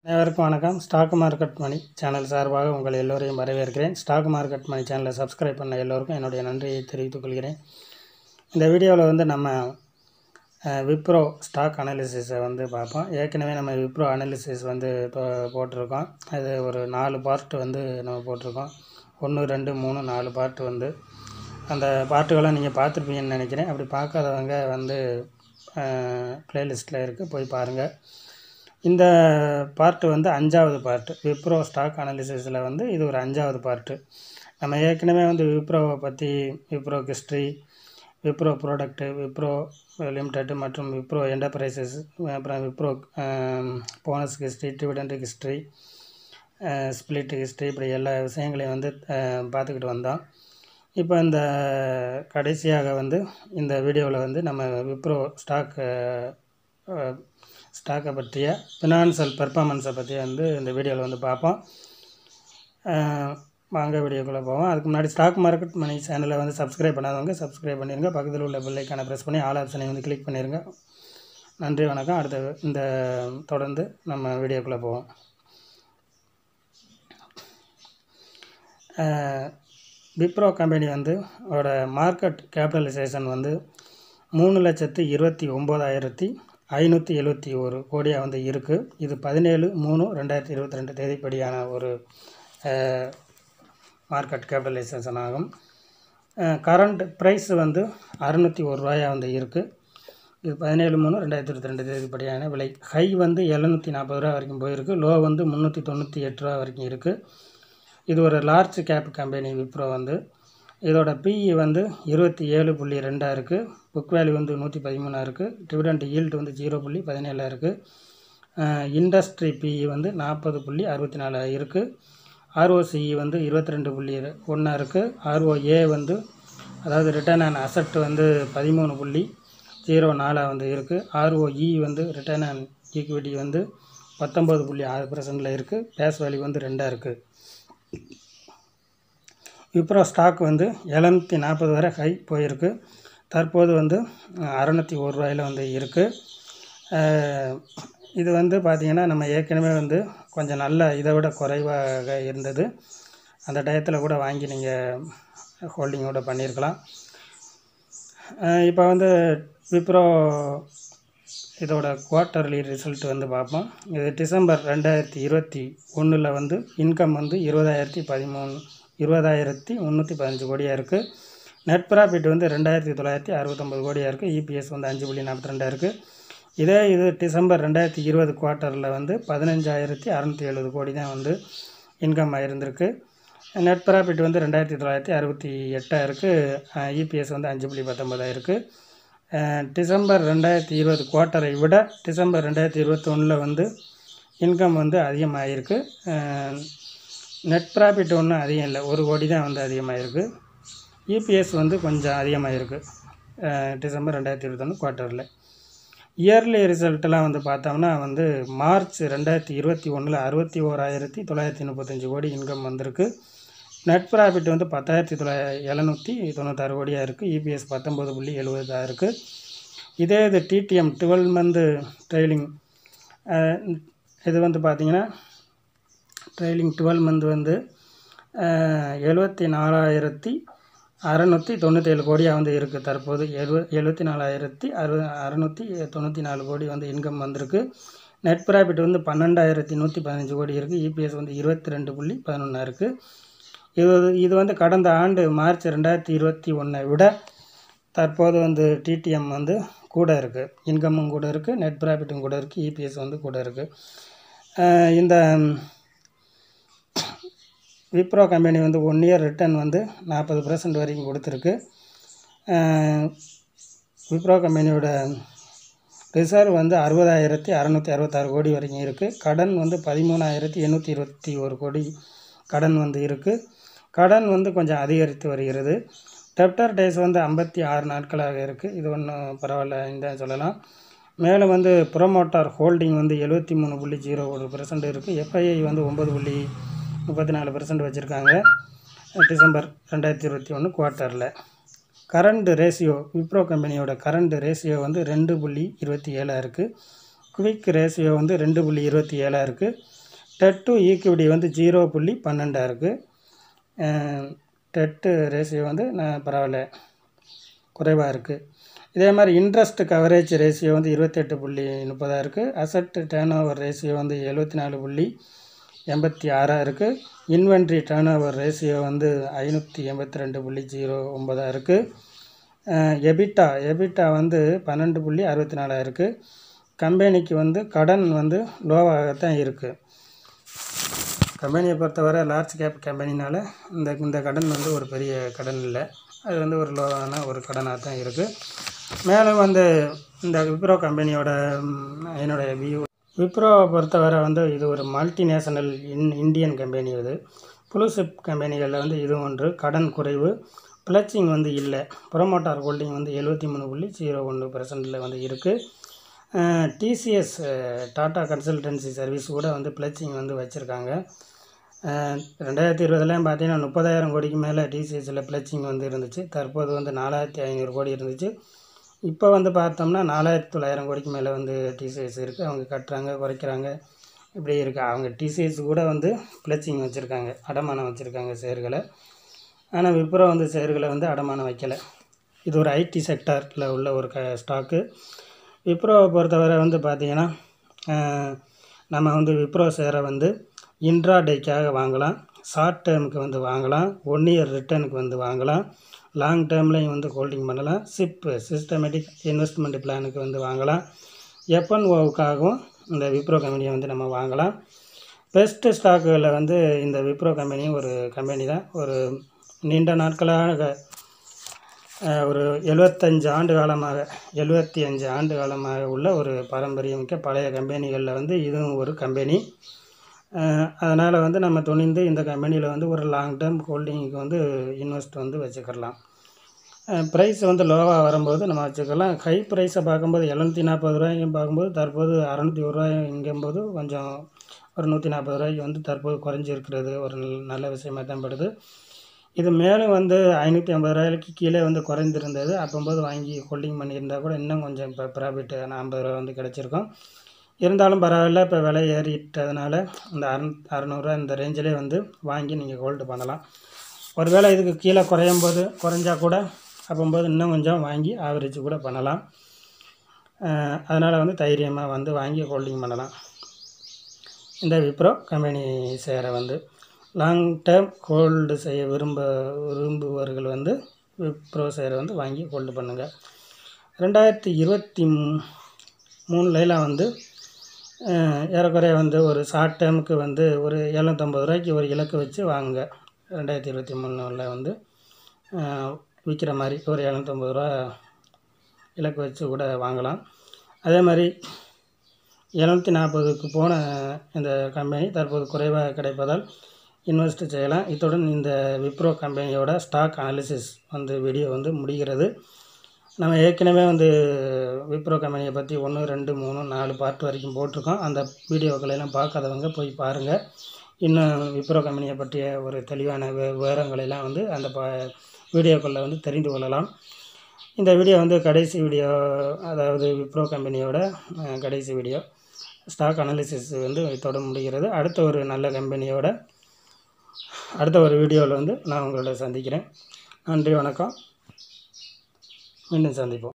அனைவருக்கும் வணக்கம் stock market மணி channel சார்பாக உங்கள் எல்லோரையும் வரவேற்கிறேன் ஸ்டாக் மார்க்கெட் மணி சேனலை சப்ஸ்கிரைப் பண்ண எல்லோருக்கும் என்னுடைய நன்றியை தெரிவித்துக் கொள்கிறேன் இந்த வீடியோவில் வந்து நம்ம அஹ், விப்ரோ ஸ்டாக் அனாலிசிஸை வந்து பார்ப்போம் ஏற்கனவே நம்ம விப்ரோ அனாலிசிஸ் வந்து இப்போ போட்டிருக்கோம் அது ஒரு நாலு பார்ட் வந்து நம்ம போட்டிருக்கோம் ஒன்று ரெண்டு மூணு நாலு பார்ட் வந்து அந்த பார்ட்டுகளை நீங்கள் பார்த்துருப்பீங்கன்னு நினைக்கிறேன் அப்படி பார்க்காதவங்க வந்து ப்ளேலிஸ்ட்டில் இருக்குது போய் பாருங்கள் இந்த பார்ட்டு வந்து அஞ்சாவது பார்ட்டு விப்ரோ ஸ்டாக் அனாலிசிஸில் வந்து இது ஒரு அஞ்சாவது பார்ட்டு நம்ம ஏற்கனவே வந்து விப்ரோவை பற்றி Wipro history Wipro product Wipro limited மற்றும் விப்ரோ என்டர்பிரைசஸ் அப்புறம் Wipro bonus history dividend history split history இப்படி எல்லா விஷயங்களையும் வந்து அஹ், பார்த்துக்கிட்டு வந்தோம் இப்போ இந்த கடைசியாக வந்து இந்த வீடியோவில் வந்து நம்ம விப்ரோ ஸ்டாக் ஸ்டாக்கை பற்றிய ஃபினான்சியல் பெர்ஃபார்மன்ஸை பற்றி வந்து இந்த வீடியோவில் வந்து பார்ப்போம் அஹ், வாங்க வீடியோக்குள்ளே போவோம் அதுக்கு முன்னாடி ஸ்டாக் மார்க்கெட் மணி சேனலை வந்து சப்ஸ்கிரைப் பண்ணாதவங்க சப்ஸ்கிரைப் பண்ணிடுங்க பக்கத்தில் உள்ள பெல்லைக்கான ப்ரெஸ் பண்ணி ஆல் ஆப்ஷனை வந்து கிளிக் பண்ணிடுங்க நன்றி வணக்கம் அடுத்த இந்த தொடர்ந்து நம்ம வீடியோக்குள்ளே போவோம் விப்ரோ கம்பெனி வந்து ஓட மார்க்கெட் கேபிட்டலைசேஷன் வந்து மூணு லட்சத்து இருபத்தி ஒம்பதாயிரத்தி ஐநூற்றி எழுபத்தி ஒரு கோடியாக வந்து இருக்குது இது பதினேழு மூணு ரெண்டாயிரத்தி இருபத்தி ரெண்டு தேதிப்படியான ஒரு மார்க்கெட் கேபிட்டலைசேஷன் ஆகும் கரண்ட் ப்ரைஸ் வந்து அறுநூற்றி ஒரு ரூபாயாக வந்து இருக்குது இது பதினேழு மூணு ரெண்டாயிரத்தி இருபத்தி ரெண்டு தேதிப்படியான விலை ஹை வந்து எழுநூற்றி நாற்பது ரூபா வரைக்கும் போயிருக்கு லோ வந்து முந்நூற்றி தொண்ணூற்றி எட்டு ரூபா வரைக்கும் இருக்குது இது ஒரு லார்ஜ் கேப் கம்பெனி விப்ரோ வந்து இதோட பிஇ வந்து இருபத்தி ஏழு புள்ளி ரெண்டாக இருக்குது புக் வேல்யூ வந்து நூற்றி பதிமூணாக இருக்குது டிவிடெண்ட் ஈல்டு வந்து ஜீரோ புள்ளி பதினேழாக இருக்குது இண்டஸ்ட்ரி பிஇ வந்து நாற்பது புள்ளி அறுபத்தி நாலு இருக்குது ஆர்ஓசிஇ வந்து இருபத்தி ரெண்டு புள்ளி ஒன்றா இருக்குது ஆர்ஓஏ வந்து அதாவது ரிட்டர்ன் ஆன் அசட் வந்து பதிமூணு புள்ளி ஜீரோ நாலாக வந்து இருக்குது ஆர்ஓஇ வந்து ரிட்டர்ன் ஆன் ஈக்விட்டி வந்து பத்தொம்பது புள்ளி ஆறு பர்சன்டில் இருக்குது பேஸ் வேல்யூ வந்து ரெண்டாக இருக்குது விப்ரோ ஸ்டாக் வந்து எழுநூற்றி நாற்பது வரை ஹை போயிருக்கு தற்போது வந்து அறநூற்றி ஒரு ரூபாயில் வந்து இருக்குது இது வந்து பார்த்திங்கன்னா நம்ம ஏற்கனவே வந்து கொஞ்சம் நல்ல இதை விட குறைவாக இருந்தது அந்த டயத்தில் கூட வாங்கி நீங்கள் ஹோல்டிங்கோட பண்ணியிருக்கலாம் இப்போ வந்து விப்ரோ இதோட குவார்ட்டர்லி ரிசல்ட் வந்து பார்ப்போம் இது டிசம்பர் ரெண்டாயிரத்தி இருபத்தி ஒன்றில் வந்து இன்கம் வந்து இருபதாயிரத்தி பதிமூணு இருபதாயிரத்தி முந்நூற்றி பதினஞ்சு கோடியாக இருக்குது நெட் ப்ராஃபிட் வந்து ரெண்டாயிரத்தி தொள்ளாயிரத்தி அறுபத்தொம்பது கோடியாக இருக்குது இபிஎஸ் வந்து அஞ்சு புள்ளி நாற்பத்தி ரெண்டாக இருக்குது இதே இது டிசம்பர் ரெண்டாயிரத்தி இருபது குவார்ட்டரில் வந்து பதினஞ்சாயிரத்தி அறநூற்றி எழுபது கோடி தான் வந்து இன்கம் ஆயிருந்திருக்கு நெட் ப்ராஃபிட் வந்து ரெண்டாயிரத்தி தொள்ளாயிரத்தி அறுபத்தி எட்டாக இருக்குது இபிஎஸ் வந்து அஞ்சு புள்ளி பத்தொம்பதாக இருக்குது டிசம்பர் ரெண்டாயிரத்தி இருபது குவார்ட்டரை விட டிசம்பர் ரெண்டாயிரத்தி இருபத்தொன்னில் வந்து இன்கம் வந்து அதிகமாகிருக்கு நெட் ப்ராஃபிட் ஒன்றும் அதிகம் இல்லை ஒரு கோடி தான் வந்து அதிகமாகிருக்கு இபிஎஸ் வந்து கொஞ்சம் அதிகமாகிருக்கு டிசம்பர் ரெண்டாயிரத்தி இருபத்தொன்று குவார்ட்டரில் இயர்லி ரிசல்ட்டெல்லாம் வந்து பார்த்தோம்னா வந்து மார்ச் ரெண்டாயிரத்தி இருபத்தி ஒன்றில் அறுபத்தி ஓராயிரத்தி தொள்ளாயிரத்தி முப்பத்தஞ்சு கோடி இன்கம் வந்திருக்கு நெட் ப்ராஃபிட் வந்து பத்தாயிரத்தி தொள்ளாயிர எழுநூற்றி தொண்ணூத்தாறு கோடியாக இருக்குது இபிஎஸ் பத்தொம்பது புள்ளி எழுபதாக இருக்குது இதே இது டிடிஎம் டுவெல் மந்த்து ட்ரெயிலிங் இது வந்து பார்த்திங்கன்னா ட்ரெயிலிங் டுவெல் மந்த் வந்து எழுபத்தி நாலாயிரத்தி அறநூற்றி தொண்ணூற்றேழு கோடியாக வந்து இருக்குது தற்போது எழு எழுபத்தி நாலாயிரத்தி அறு அறநூற்றி தொண்ணூற்றி நாலு கோடி வந்து இன்கம் வந்திருக்கு நெட் ப்ராஃபிட் வந்து பன்னெண்டாயிரத்தி நூற்றி பதினஞ்சு கோடி இருக்குது இபிஎஸ் வந்து இருபத்தி ரெண்டு புள்ளி பதினொன்றா இருக்குது இது இது வந்து கடந்த ஆண்டு மார்ச் ரெண்டாயிரத்தி இருபத்தி ஒன்றை விட தற்போது வந்து டிடிஎம் வந்து கூட இருக்குது இன்கமும் கூட இருக்குது நெட் ப்ராஃபிட்டும் கூட இருக்குது இபிஎஸ் வந்து கூட இருக்குது இந்த விப்ரோ கம்பெனி வந்து ஒன் இயர் ரிட்டர்ன் வந்து நாற்பது பர்சன்ட் வரைக்கும் கொடுத்துருக்கு விப்ரோ கம்பெனியோட ரிசர்வ் வந்து அறுபதாயிரத்தி அறநூற்றி அறுபத்தாறு கோடி வரைக்கும் இருக்குது கடன் வந்து பதிமூணாயிரத்தி எண்ணூற்றி இருபத்தி ஒரு கோடி கடன் வந்து இருக்குது கடன் வந்து கொஞ்சம் அதிகரித்து வருகிறது டெப்டர் டேஸ் வந்து ஐம்பத்தி ஆறு நாட்களாக இருக்குது இது ஒன்றும் பரவாயில்ல தான் சொல்லலாம் மேலும் வந்து ப்ரொமோட்டார் ஹோல்டிங் வந்து எழுபத்தி மூணு புள்ளி ஜீரோ ஒரு பர்சன்ட் இருக்குது எஃப்ஐஐ வந்து ஒம்பது புள்ளி முப்பத்தி நாலு பர்சன்ட் வச்சுருக்காங்க டிசம்பர் ரெண்டாயிரத்தி இருபத்தி ஒன்று குவார்ட்டரில் கரண்ட் ரேஷியோ விப்ரோ கம்பெனியோட கரண்ட் ரேஷியோ வந்து ரெண்டு புள்ளி இருபத்தி ஏழாக இருக்குது குவிக் ரேஷியோ வந்து ரெண்டு புள்ளி இருபத்தி ஏழாக இருக்குது டெட் டு ஈக்விட்டி வந்து ஜீரோ புள்ளி பன்னெண்டாக இருக்குது டெட்டு ரேஷியோ வந்து நான் பரவாயில்ல குறைவாக இருக்குது இதே மாதிரி இன்ட்ரெஸ்ட் கவரேஜ் ரேஷியோ வந்து இருபத்தெட்டு புள்ளி முப்பதாக இருக்குது அசட் டேர்ன் ஓவர் ரேஷியோ வந்து எழுபத்தி நாலு புள்ளி எண்பத்தி ஆறாக இருக்குது இன்வென்ட்ரி டேர்ன் ஓவர் ரேஷியோ வந்து ஐநூற்றி எண்பத்தி ரெண்டு புள்ளி ஜீரோ ஒம்பதாக இருக்குது எபிட்டா எபிட்டா வந்து பன்னெண்டு புள்ளி அறுபத்தி நாலாக இருக்குது கம்பெனிக்கு வந்து கடன் வந்து லோவாகத்தான் இருக்குது கம்பெனியை பொறுத்தவரை லார்ஜ் கேப் கம்பெனினால இந்த இந்த கடன் வந்து ஒரு பெரிய கடன் இல்லை அது வந்து ஒரு லோவான ஒரு கடனாக தான் இருக்குது மேலும் வந்து இந்த விப்ரோ கம்பெனியோட ம், என்னுடைய வியூ விப்ரோவை பொறுத்தவரை வந்து இது ஒரு மல்டிநேஷனல் இன் இந்தியன் கம்பெனி இது புளுசிப் கம்பெனிகளில் வந்து இது ஒன்று கடன் குறைவு பிளச்சிங் வந்து இல்லை ப்ரொமோட்டார் ஹோல்டிங் வந்து எழுபத்தி மூணு புள்ளி ஜீரோ ஒன்று பர்சன்டில் வந்து இருக்குது டிசிஎஸ் டாடா கன்சல்டன்சி சர்வீஸ் கூட வந்து பிளச்சிங் வந்து வச்சுருக்காங்க ரெண்டாயிரத்தி இருபதுலாம் பார்த்தீங்கன்னா முப்பதாயிரம் கோடிக்கு மேலே டிசிஎஸில் பிளச்சிங் வந்து இருந்துச்சு தற்போது வந்து நாலாயிரத்தி ஐநூறு கோடி இருந்துச்சு இப்போ வந்து பார்த்தோம்னா நாலாயிரத்தி தொள்ளாயிரம் கோடிக்கு மேலே வந்து டிசிஎஸ் இருக்குது அவங்க கட்டுறாங்க குறைக்கிறாங்க இப்படி இருக்குது அவங்க டிசிஎஸ் கூட வந்து பிளச்சிங் வச்சுருக்காங்க அடமானம் வச்சுருக்காங்க ஷேர்களை ஆனால் விப்ரோ வந்து ஷேர்களை வந்து அடமானம் வைக்கலை இது ஒரு ஐடி செக்டாரில் உள்ள ஒரு க ஸ்டாக்கு விப்ரோவை பொறுத்தவரை வந்து பார்த்திங்கன்னா அஹ், நம்ம வந்து விப்ரோ ஷேரை வந்து இன்ட்ராடேக்காக வாங்கலாம் ஷார்ட் டேர்முக்கு வந்து வாங்கலாம் ஒன் இயர் ரிட்டர்னுக்கு வந்து வாங்கலாம் லாங் டேர்ம்லையும் வந்து ஹோல்டிங் பண்ணலாம் சிப் சிஸ்டமேட்டிக் இன்வெஸ்ட்மெண்ட் பிளானுக்கு வந்து வாங்கலாம் எஃப்என்ஓவுக்காகவும் இந்த விப்ரோ கம்பெனியை வந்து நம்ம வாங்கலாம் பெஸ்ட்டு ஸ்டாக்குகளில் வந்து இந்த விப்ரோ கம்பெனியும் ஒரு கம்பெனி தான் ஒரு நீண்ட நாட்களாக அஹ், ஒரு எழுபத்தஞ்சு ஆண்டு காலமாக எழுபத்தி அஞ்சு ஆண்டு காலமாக உள்ள ஒரு பாரம்பரியமிக்க பழைய கம்பெனிகளில் வந்து இதுவும் ஒரு கம்பெனி அதனால் வந்து நம்ம துணிந்து இந்த கம்பெனியில் வந்து ஒரு லாங் டேர்ம் ஹோல்டிங்க்கு வந்து இன்வெஸ்ட் வந்து வச்சுக்கலாம் ப்ரைஸ் வந்து லோவாக வரும்போது நம்ம வச்சுக்கலாம் ஹை ப்ரைஸை பார்க்கும்போது எழுநூற்றி நாற்பது ரூபாய்க்கும் பார்க்கும்போது தற்போது அறநூற்றி ஒரு ரூபாய்ங்கும்போது கொஞ்சம் ஒரு நூற்றி நாற்பது ரூபாய்க்கு வந்து தற்போது குறைஞ்சிருக்கிறது ஒரு நல்ல- நல்ல விஷயமா தான் படுது இது மேலும் வந்து ஐநூற்றி ஐம்பது ரூபாய்க்கு கீழே வந்து குறைந்திருந்தது அப்போம்போது வாங்கி ஹோல்டிங் பண்ணியிருந்தா கூட இன்னும் கொஞ்சம் இப்போ ப்ராஃபிட் ஐம்பது ரூபா வந்து கிடச்சிருக்கும் இருந்தாலும் பரவாயில்ல இப்போ விலை ஏறிட்டதுனால இந்த அறநூ அறநூறுவா இந்த ரேஞ்சிலே வந்து வாங்கி நீங்கள் ஹோல்டு பண்ணலாம் ஒருவேளை இதுக்கு கீழே குறையும் போது குறைஞ்சா கூட அப்போம்போது இன்னும் கொஞ்சம் வாங்கி ஆவரேஜ் கூட பண்ணலாம் அதனால் வந்து தைரியமாக வந்து வாங்கி ஹோல்டிங் பண்ணலாம் இந்த விப்ரோ கம்பெனி ஷேரை வந்து லாங் டேர்ம் ஹோல்டு செய்ய விரும்ப விரும்புபவர்கள் வந்து விப்ரோ ஷேரை வந்து வாங்கி ஹோல்டு பண்ணுங்கள் ரெண்டாயிரத்தி இருபத்தி மூணுலாம் வந்து அஹ், ஏறக்குறைய வந்து ஒரு ஷார்ட் டேர்முக்கு வந்து ஒரு எழுநூற்றம்பது ரூபாய்க்கு ஒரு இலக்கு வச்சு வாங்குங்க ரெண்டாயிரத்தி இருபத்தி மூணில் வந்து அஹ், விற்கிற மாதிரி ஒரு எழுநூற்றம்பது ரூபா இலக்கு வச்சு கூட வாங்கலாம் அதே மாதிரி எழுநூற்றி நாற்பதுக்கு போன இந்த கம்பெனி தற்போது குறைவாக கிடைப்பதால் இன்வெஸ்ட் செய்யலாம் இத்துடன் இந்த விப்ரோ கம்பெனியோட ஸ்டாக் அனாலிசிஸ் வந்து வீடியோ வந்து முடிகிறது நம்ம ஏற்கனவே வந்து விப்ரோ கம்பெனியை பற்றி ஒன்று ரெண்டு மூணு நாலு பார்ட் வரைக்கும் போட்டிருக்கோம் அந்த வீடியோக்களை எல்லாம் பார்க்காதவங்க போய் பாருங்கள் இன்னும் விப்ரோ கம்பெனியை பற்றிய ஒரு தெளிவான வி விவரங்களை எல்லாம் வந்து அந்த ப வீடியோக்களில் வந்து தெரிந்து கொள்ளலாம் இந்த வீடியோ வந்து கடைசி வீடியோ அதாவது விப்ரோ கம்பெனியோட அஹ், கடைசி வீடியோ ஸ்டாக் அனாலிசிஸ் வந்து இதோட முடிகிறது அடுத்த ஒரு நல்ல கம்பெனியோட அடுத்த ஒரு வீடியோவில் வந்து நான் உங்களோட சந்திக்கிறேன் நன்றி வணக்கம் மீண்டும் சந்திப்போம்